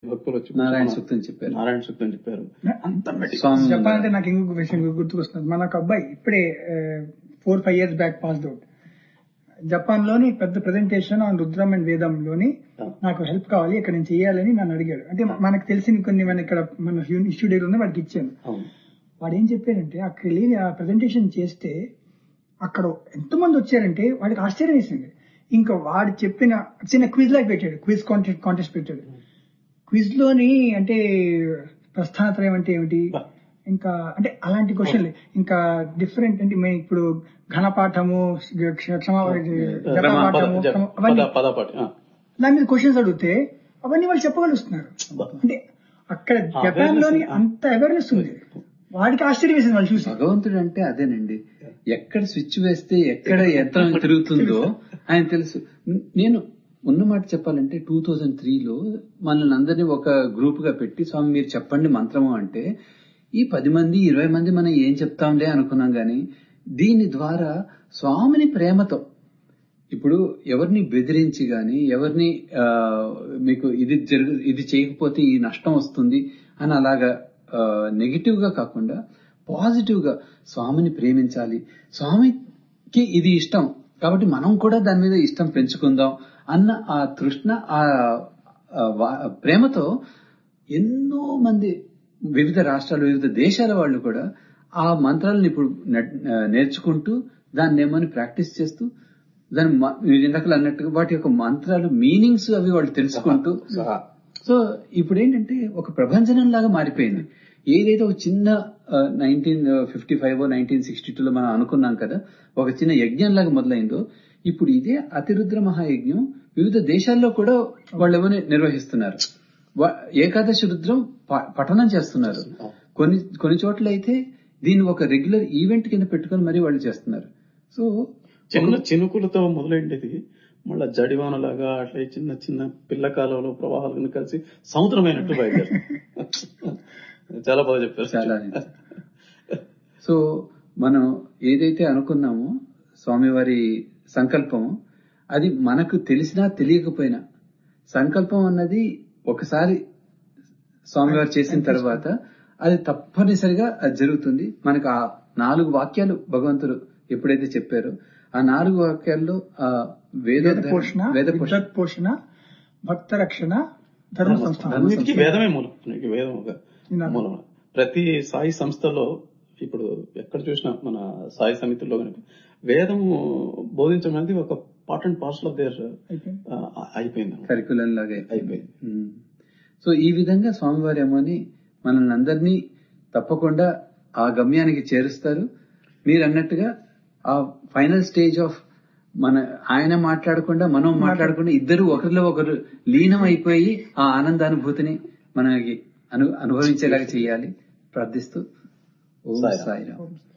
భక్తులు వచ్చి నారాయణ సూక్తం చెప్పారు నారాయణ సూక్తం చెప్పారు అంత మెడి- స్వామి చెప్పాలంటే నాకు ఇంకొక విషయం గుర్తుకొస్తుంది మన ఒక అబ్బాయి ఇప్పుడే four five years back pass out Japan లోని పెద్ద ప్రెజెంటేషన్ ఆన్ రుద్రం అండ్ వేదంలోని నాకు హెల్ప్ కావాలి ఇక్కడ నేను చేయాలని నన్ను అడిగాడు అంటే మనకు తెలిసిన కొన్ని మన ఇక్కడ మన ఇన్స్టిట్యూట్ ఉంది వాడికి ఇచ్చాను అవును వాడు ఏం చెప్పాడంటే అక్కడ వెళ్ళి ఆ ప్రెజెంటేషన్ చేస్తే అక్కడ ఎంతమంది వచ్చారంటే వాడికి ఆశ్చర్యం వేసింది ఇంకా వాడు చెప్పిన చిన్న క్విజ్ లాగా పెట్టాడు క్విజ్ కాంటెస్ట్ కాంటెస్ట్ పెట్టాడు క్విజ్ లోని అంటే ప్రస్థానత్రయం అంటే ఏమిటి ఇంకా అంటే అలాంటి క్వశ్చన్లు ఇంకా డిఫరెంట్ అంటే మేము ఇప్పుడు ఘనపాఠము క్ష- క్షమా జపపాఠము పద- క్రమ- అవన్నీ పద- పదపాటి ఆ. దాని మీద క్వశ్చన్స్ అడిగితే అవన్నీ వాళ్ళు చెప్పగలుగుతున్నారు అంటే అక్కడ జపాన్ లోని అంత అవేర్నెస్ ఉంది వాడికి ఆశ్చర్యం వేసింది వాళ్ళు చూసి భగవంతుడు అంటే అదేనండి ఎక్కడ స్విచ్ వేస్తే ఎక్కడ యంత్రం తిరుగుతుందో ఆయన తెలుసు నేను ఉన్నమాట చెప్పాలంటే టూ థౌజండ్ త్రీలో మనల్ని అందరినీ ఒక గ్రూప్ గా పెట్టి స్వామి మీరు చెప్పండి మంత్రము అంటే ఈ పది మంది ఇరవై మంది మనం ఏం చెప్తాంలే అనుకున్నాం గాని దీని ద్వారా స్వామిని ప్రేమతో ఇప్పుడు ఎవరిని బెదిరించి గాని ఎవరిని ఆ, మీకు ఇది జరుగు ఇది చేయకపోతే ఈ నష్టం వస్తుంది అని అలాగా నెగిటివ్ గా కాకుండా పాజిటివ్ గా స్వామిని ప్రేమించాలి స్వామికి ఇది ఇష్టం కాబట్టి మనం కూడా దాని మీద ఇష్టం పెంచుకుందాం అన్న ఆ తృష్ణ ఆ ఆ వా- ప్రేమతో ఎన్నో మంది వివిధ రాష్ట్రాలు వివిధ దేశాల వాళ్ళు కూడా ఆ మంత్రాలను ఇప్పుడు నెట్- ఆ, నేర్చుకుంటూ దాన్ని ఏమని ప్రాక్టీస్ చేస్తూ దాని మ- మీరు ఇందాకలు అన్నట్టుగా వాటి యొక్క మంత్రాలు మీనింగ్స్ అవి వాళ్ళు తెలుసుకుంటూ సహా. సో ఇప్పుడు ఏంటంటే ఒక ప్రభంజనం లాగా మారిపోయింది ఏదైతే ఒక చిన్న nineteen fifty five nineteen sixty టూలో మనం అనుకున్నాం కదా ఒక చిన్న యజ్ఞం లాగా మొదలైందో ఇప్పుడు ఇదే అతిరుద్ర మహాయజ్ఞం వివిధ దేశాల్లో కూడా వాళ్ళు ఏమని నిర్వహిస్తున్నారు వా- ఏకాదశి రుద్రం ప- పఠనం చేస్తున్నారు కొన్ని కొన్ని చోట్ల అయితే దీన్ని ఒక రెగ్యులర్ ఈవెంట్ కింద పెట్టుకొని మరీ వాళ్ళు చేస్తున్నారు సో చిన్న చినుకులతో మొదలైండేది మళ్ళా జడివానలాగా అట్లా చిన్న చిన్న పిల్ల కాలంలో ప్రవాహాలను కలిసి సముద్రమైనట్టు బయలుదేరు చాలా బాగా చెప్పారు చాలా నిజం. సో మనం ఏదైతే అనుకున్నామో స్వామివారి సంకల్పం అది మనకు తెలిసినా తెలియకపోయినా సంకల్పం అన్నది ఒకసారి స్వామివారు చేసిన తర్వాత అది తప్పనిసరిగా అది జరుగుతుంది మనకు ఆ నాలుగు వాక్యాలు భగవంతుడు ఎప్పుడైతే చెప్పారో ఆ నాలుగు వాక్యాల్లో ఆ వేద వేద పోషణ వేద పోషణ విద్వత్ పోషణ భక్త రక్షణ ధర్మ సంస్థానం అన్నిటికీ వేదమే మూలం అన్నిటికీ వేదం ఒక నినాదం. మూలం ప్రతి సాయి సంస్థలో ఇప్పుడు ఎక్కడ చూసినా మన సాయి సమితిలో కనుక వేదము బోధించడం అనేది ఒక part and parcel of their అయిపోయింది. అయిపోయింది కరికులం లాగా అయిపోయింది ఉమ్. సో ఈ విధంగా స్వామివారి ఏమోని మనల్ని అందరినీ తప్పకుండా ఆ గమ్యానికి చేరుస్తారు మీరు అన్నట్టుగా ఆ ఫైనల్ స్టేజ్ ఆఫ్ మన ఆయన మాట్లాడకుండా మనం మాట్లాడకుండా ఇద్దరు ఒకరిలో ఒకరు లీనం అయిపోయి ఆ ఆనందానుభూతిని మనకి అను అనుభవించేలాగా చేయాలి ప్రార్థిస్తూ ఓం సాయిరాం. సాయిరాం